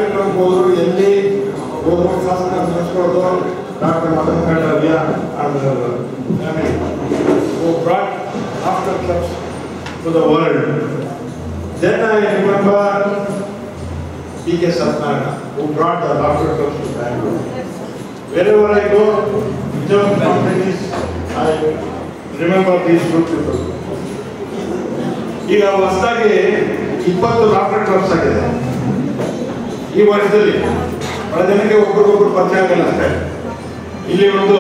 ಕಾರ್ಯಕ್ರಮಕ್ಕೆ ಹೋದ್ರು ಎಲ್ಲಿ ಹೋದ್ರು ಫಸ್ಟ್ ನೆನೆಸ್ಕೊಳ್ಳೋದು ಡಾಕ್ಟರ್ ಮದನ್ ಕಂಡವ್ಯ who brought after clubs to the world. Then I remember P.K. Satnarayana, who brought the laughter clubs to Bangalore. Wherever I go, whichever companies, I remember these two people. ಈಗ ಹೊಸದಾಗಿ ಇಪ್ಪತ್ತು laughter clubs ಆಗಿದೆ ಈ ವರ್ಷದಲ್ಲಿ ಬಹಳ ಜನಕ್ಕೆ ಒಬ್ಬರಿಗೊಬ್ರು ಪರಿಚಯ ಆಗಲ್ಲ ಅಷ್ಟೇ ಇಲ್ಲಿ ಒಂದು